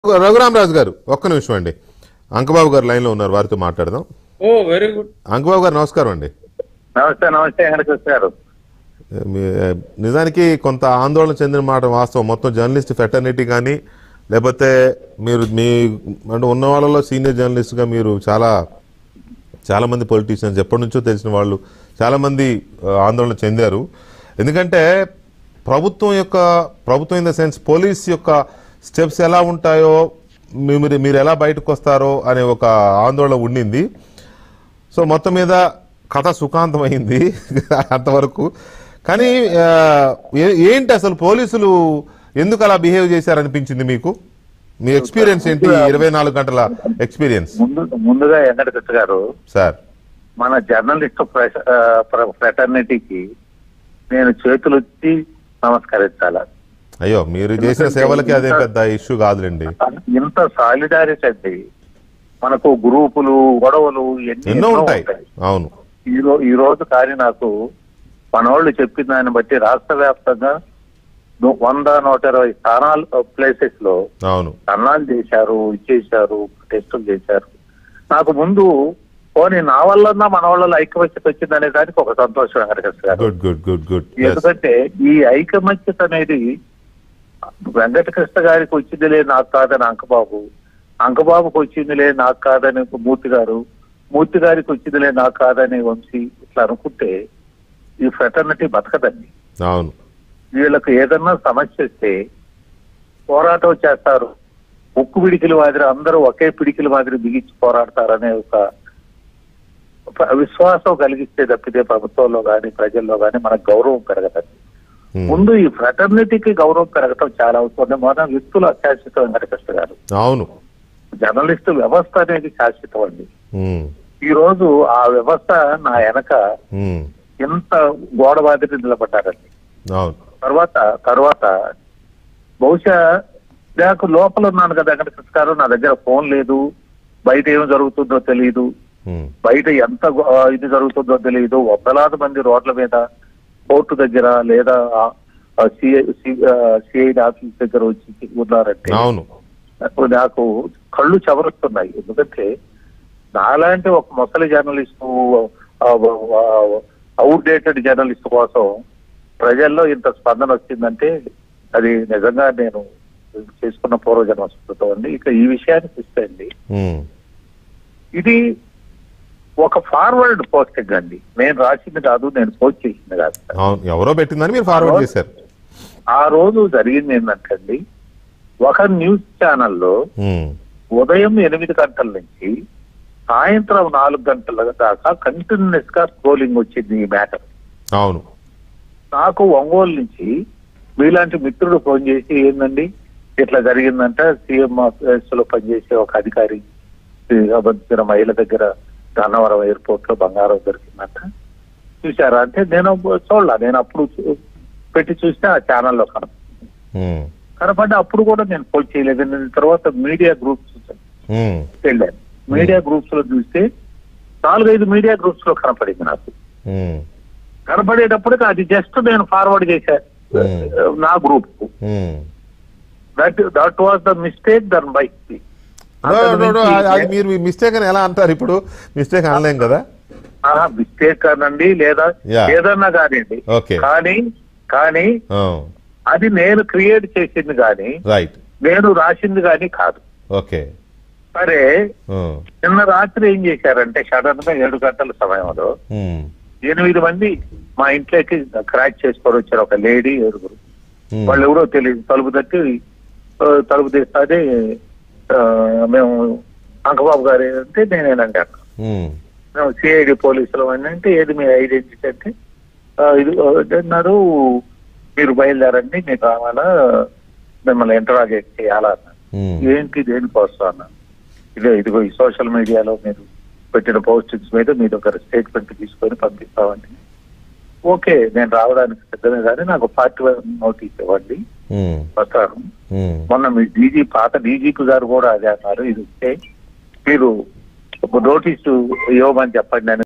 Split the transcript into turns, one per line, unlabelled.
రఘురామరాజు గారు ఒక్క నిమిషం అండి అంకబాబు గారు లైన్లో ఉన్నారు వారితో మాట్లాడదాం
ఓ వెరీ గుడ్
అంకబాబు గారు నమస్కారం అండి
నమస్తే నమస్తే వెంకటకృష్ణ గారు
మీ- నిజానికి కొంత ఆందోళన చెందిన మాట వాస్తవం మొత్తం జర్నలిస్ట్ ఫెటర్నిటీ కానీ లేకపోతే మీరు మీ అంటే ఉన్న వాళ్ళలో సీనియర్ జర్నలిస్ట్గా మీరు చాలా చాలా మంది పొలిటీషియన్స్ ఎప్పటి నుంచో తెలిసిన వాళ్ళు చాలా మంది ఆ, ఆందోళన చెందారు ఎందుకంటే ప్రభుత్వం యొక్క ప్రభుత్వం ఇన్ ద సెన్స్ పోలీస్ యొక్క స్టెప్స్ ఎలా ఉంటాయో మీ- మీరు మీరు ఎలా బయటకు వస్తారో అనే ఒక ఆందోళన ఉండింది సో మొత్తం మీద కథ సుఖాంతమైంది అంతవరకు కానీ ఆ, ఏ- ఏంటి అసలు పోలీసులు ఎందుకు అలా బిహేవ్ చేశారనిపించింది మీకు మీ ఎక్స్పీరియన్స్ ఏంటి ఇరవై నాలుగు గంటల ఎక్స్పీరియన్స్
ముందు ముందుగా వెంకటకృష్ణ గారు
సార్
మన జర్నలిస్ట్ ఫ్రెటర్నిటీకి నేను చేతులొచ్చి నమస్కరించాల
అయ్యో మీరు చేసిన సేవలకి అదే పెద్ద ఇష్యూ కాదులేండి
ఇంత సాలిడారిటీ అండి మనకు గ్రూపులు గొడవలు ఎన్ని
ఎన్నో ఉంటాయి అవును
ఈ రో- ఈ రోజు కానీ నాకు మనోళ్ళు చెప్పిన దాన్ని బట్టి రాష్ట్ర వ్యాప్తంగా ను- వంద నూట ఇరవై స్థానాలు ప్లేసెస్ లో
అవును
ధర్నాలు చేశారు ఇచ్చేశారు టెస్టులు చేశారు నాకు ముందు పోనీ నా వల్ల మన వాళ్ళలో ఐక్యమత్యత వచ్చింది అనే దానికి ఒక సంతోషం వెంకటకృష్ణ గారు
గుడ్ గుడ్ గుడ్ గుడ్
ఎందుకంటే ఈ ఐకమత్యత అనేది వెంకటకృష్ణ గారికి వచ్చింది లేదు నాకు కాదని అంకబాబు అంకబాబుకు వచ్చింది లేదు నాకు కాదని మూర్తి గారు మూర్తి గారికి వచ్చింది లేదు నాకు కాదని వంశీ ఇట్లా అనుకుంటే ఈ ఫ్రెటర్నిటీ బతకదండి
అవును
వీళ్ళకు ఏదన్నా సమస్య వస్తే పోరాటం చేస్తారు ఉక్కు పిడికిల మాదిరి అందరూ ఒకే పిడికిల మాదిరి బిగించి పోరాడతారనే ఒక ఒక విశ్వాసం కలిగిస్తే తప్పితే ప్రభుత్వంలో కానీ ప్రజల్లో కానీ మనకు గౌరవం పెరగదండి
Hmm.
ముందు ఈ ఫ్రెటర్నిటీకి గౌరవం పెరగటం చాలా అవసరం మన వ్యక్తులు అశాశ్వతం వెంకటకృష్ణ గారు
అవును
జర్నలిస్టు వ్యవస్థ అనేది శాశ్వతం అండి
ఉమ్,
ఈ రోజు ఆ వ్యవస్థ నా వెనక
ఉమ్,
ఎంత గోడ మాదిరి నిలబడ్డారండి
అవును
తర్వాత తర్వాత బహుశా నాకు లోపల ఉన్నాను కదా వెంకటకృష్ణ గారు నా దగ్గర ఫోన్ లేదు బయట ఏం జరుగుతుందో తెలియదు
ఉమ్,
బయట ఎంత గో- ఆ, ఇది జరుగుతుందో తెలియదు వందలాది మంది రోడ్ల మీద కోర్టు దగ్గర లేదా సిఐ ఆఫీస్ దగ్గర వచ్చి ఉన్నారంటే
అవును
నాకు- నాకు కళ్ళు చెవరుస్తున్నాయి ఎందుకంటే నాలాంటి ఒక ముసలి జర్నలిస్టు అవుట్డేటెడ్ జర్నలిస్ట్ కోసం ప్రజల్లో ఇంత స్పందన వచ్చిందంటే అది నిజంగా నేను చేసుకున్న పూర్వజన్మ స్మృతం అండి ఇక ఈ విషయానికి ఇస్తే అండి
ఉమ్,
ఇది ఒక ఫార్వర్డ్ పోస్టింగ్ అండి నేను రాసింది కాదు నేను పోస్ట్ చేసింది కాదు
అవును ఎవరో పెట్టిందని మీరు ఫార్వర్డ్ చేశారు
ఆ రోజు జరిగింది ఏంటంటే ఒక న్యూస్ ఛానల్లో
ఉమ్,
ఉదయం ఎనిమిది గంటల నుంచి సాయంత్రం నాలుగు గంటల దాకా కంటిన్యూస్ గా స్క్రోలింగ్ వచ్చింది ఈ మ్యాటర్
అవును
నాకు ఒంగోలు నుంచి మీలాంటి మిత్రుడు ఫోన్ చేసి ఏందండి ఇట్లా జరిగిందంట సీఎం ఆఫీస్ లో పనిచేసే ఒక అధికారి అభ్యర్థించిన మహిళ దగ్గర గన్నవరం ఎయిర్పోర్ట్ లో బంగారం దొరికిందంట చూసారా అంటే నేను చూడలా నేను అప్పుడు చూ- పెట్టి చూస్తే ఆ ఛానల్లో కన
ఉమ్,
కనపడ్డ అప్పుడు కూడా నేను పోల్ చేయలేదు నేను తర్వాత మీడియా గ్రూప్స్
ఉమ్,
వెళ్ళాను మీడియా గ్రూప్స్ లో చూస్తే నాలుగైదు మీడియా గ్రూప్స్ లో కనపడింది నాకు
ఉమ్,
కనపడేటప్పటికి అది జస్ట్ నేను ఫార్వర్డ్ చేశాను
Hmm.
నా group
um.
That that was the mistake then by
no, no, no, అది- అది మీరు మిస్టేక్ అని ఎలా అంటారు ఇప్పుడు మిస్టేక్ అనలేం కదా
మిస్టేక్ అనండి లేదా
Yeah.
ఏదన్నా కానివ్వండి
Okay.
కానీ కానీ
ఆ,
అది నేను క్రియేట్ చేసింది కానీ
రైట్
నేను రాసింది కానీ కాదు
ఓకే
సరే
ఆ,
నిన్న రాత్రి ఏం చేశారంటే సడన్ గా ఏడు గంటల సమయంలో
ఉమ్,
ఎనిమిది మంది మా ఇంట్లోకి క్రాక్ చేసుకొని వచ్చారు ఒక లేడీ ఏడుగురు
ఉమ్,
వాళ్ళు ఎవరో తెలియదు తలుపు తట్టి ఆ, తలుపు తీస్తానే ఆ, మేము అంకబాబు గారు అంటే నేనేనండి అక్క
ఉమ్,
మేము సిఐడి పోలీసులు అని అంటే ఏది మీ ఐడెంటిటీ అంటే ఆ, ఇది అంటే అన్నారు మీరు బయలుదేరండి మీకు రావాలా మిమ్మల్ని ఇంటరాగేట్ చేయాలా అన్నారు
ఉమ్,
ఏంటి దేనికోసం అన్న ఇదే ఇదిగో ఈ సోషల్ మీడియాలో మీరు పెట్టిన పోస్టింగ్స్ మీద మీ దగ్గర స్టేట్మెంట్ తీసుకొని పంపిస్తామండి ఓకే నేను రావడానికి సిద్ధమే కానీ నాకు పార్టీ నోటీస్ ఇవ్వండి
ఉమ్,
వస్తాను
ఉమ్,
మొన్న మీ డీజీ పాత డీజీపీ గారు కూడా అదే అన్నారు ఇది వస్తే మీరు ఒక నోటీసు ఇవ్వమని చెప్పండి అని